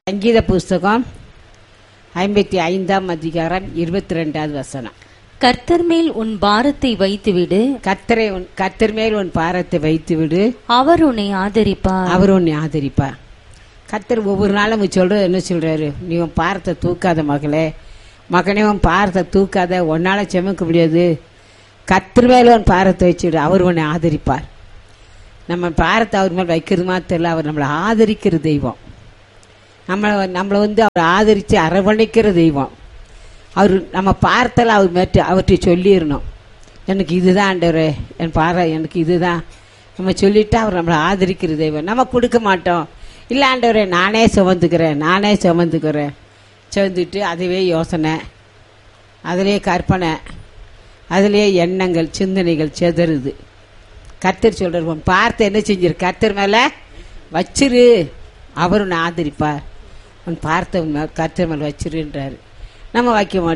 சங்கீத புஸ்தகம் ஐம்பத்தி ஐந்தாம் அதிகாரம் இருபத்தி ரெண்டாவது வசனம் கர்த்தர் மேல் உன் பாரத்தை வைத்துவிடு கத்தரை உன் கத்தர் மேல் உன் பாரத்தை வைத்து விடு அவர் உன்னை ஆதரிப்பார் அவர் உன்னை ஆதரிப்பா கத்தர் ஒவ்வொரு நாளும் உங்க சொல்றது என்ன சொல்றாரு நீ உன் பாரத்தை தூக்காத மகளே மகனே உன் பாரத்தை தூக்காத உன்னால செமக்க முடியாது கத்தர் மேல உன் பாரத்தை வச்சுடு அவர் உன்னை ஆதரிப்பார் நம்ம பாரத்தை அவர் மேல் வைக்கிறது மாதிரி தெரியல அவர் நம்மளை ஆதரிக்கிற தெய்வம் நம்மளை நம்மளை வந்து அவர் ஆதரித்து அரவணைக்கிற தெய்வம் அவர் நம்ம பார்த்தல அவர் மேட்டு அவர்கிட்ட சொல்லிடணும் எனக்கு இதுதான் ஆண்டவரே என் பாறை எனக்கு இதுதான் நம்ம சொல்லிட்டா அவர் நம்மளை ஆதரிக்கிற தெய்வம் நம்ம கொடுக்க மாட்டோம் இல்லை ஆண்டவரே நானே சுமந்துக்கிறேன் நானே சுமந்துக்கிறேன் சுமந்துட்டு அதுவே யோசனை அதிலே கற்பனை அதிலே எண்ணங்கள் சிந்தனைகள் செதறுது கர்த்தர் சொல்றார் உன் பார்த்து என்ன செஞ்சிரு கர்த்தர் மேல வச்சிரு அவர் உன்னை ஆதரிப்பார் உன் பார்த்த உன் மேல- கர்த்தர் மேல வச்சிருன்றாரு நம்ம வைக்க மாட்டோம்